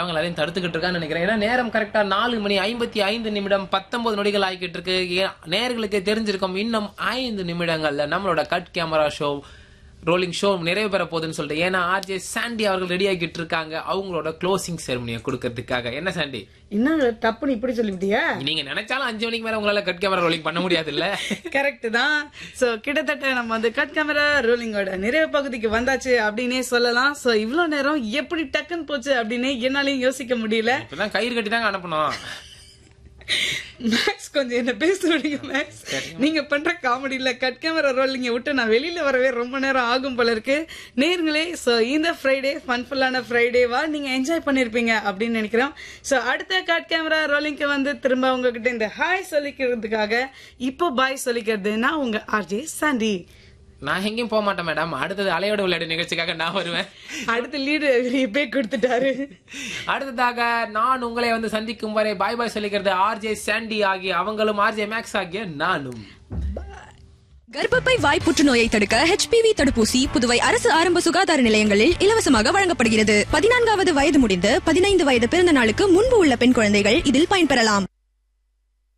எல்லாரையும் தடுத்துக்கிட்டு இருக்கான்னு நினைக்கிறேன் ஏன்னா நேரம் கரெக்டா நாலு மணி ஐம்பத்தி ஐந்து நிமிடம் பத்தொன்பது நொடிகள் ஆகிக்கிட்டு இருக்கு ஏ- நேயர்களுக்கு தெரிஞ்சிருக்கும் இன்னும் ஐந்து நிமிடங்கள்ல நம்மளோட cut camera show rolling show நிறைவு பெற போகுதுன்னு சொல்லிட்டு ஏன்னா ஆர்ஜே சாண்டி அவர்கள் ரெடி ஆகிட்டு இருக்காங்க அவங்களோட க்ளோசிங் செரமனியை கொடுக்கறதுக்காக என்ன சாண்டி என்ன டப்புன்னு இப்படி சொல்லிவிட்டியா நீங்க நினைச்சாலும் அஞ்சு மணிக்கு மேல உங்களால கட் கேமரா ரோலிங் பண்ண முடியாது இல்ல கரெக்ட் தான் சோ கிட்டத்தட்ட நம்ம வந்து கட் கேமரா ரோலிங்கோட நிறைவு பகுதிக்கு வந்தாச்சு அப்படின்னே சொல்லலாம் சோ இவ்வளவு நேரம் எப்படி டக்குன்னு போச்சு அப்படின்னு என்னாலயும் யோசிக்க முடியல இப்பதான் கயிறு கட்டி தாங்க அனுப்பணும் மேக்ஸ் கொஞ்சம் என்ன பேச விடுங்க மேக்ஸ் நீங்க பண்ற காமெடியில கட் கேமரா ரோலிங்க விட்டு நான் வெளியில வரவே ரொம்ப நேரம் ஆகும் போல இருக்கு நேர்களே சோ இந்த ஃப்ரைடே ஃபன்ஃபுல்லான ஃப்ரைடேவா நீங்க என்ஜாய் பண்ணிருப்பீங்க அப்படின்னு நினைக்கிறோம் சோ அடுத்த கட் கேமரா ரோலிங்க்கு வந்து திரும்ப உங்ககிட்ட இந்த ஹாய் சொல்லிக்கிறதுக்காக இப்போ பாய் சொல்லிக்கிறது நான் உங்க ஆர்ஜே சாண்டி நான் எங்கேயும் போக மாட்டேன் மேடம் அடுத்தது அலையோட விளையாடு நிகழ்ச்சிக்காக நான் வருவேன் அடுத்த லீடு இப்பே கொடுத்துட்டாரு அடுத்ததாக நான் உங்களை வந்து சந்திக்கும் வரை பாய் பாய் சொல்லிக்கிறது ஆர்ஜே சாண்டி ஆகிய அவங்களும் ஆர்ஜே மேக்ஸ் ஆகிய நானும் கர்ப்பப்பை வாய் புற்றுநோயை தடுக்க ஹெச்பிவி தடுப்பூசி புதுவை அரசு ஆரம்ப சுகாதார நிலையங்களில் இலவசமாக வழங்கப்படுகிறது பதினான்காவது வயது முடிந்து பதினைந்து வயது பிறந்த நாளுக்கு முன்பு உள்ள பெண் குழந்தைகள் இதில் பயன்பெறலாம்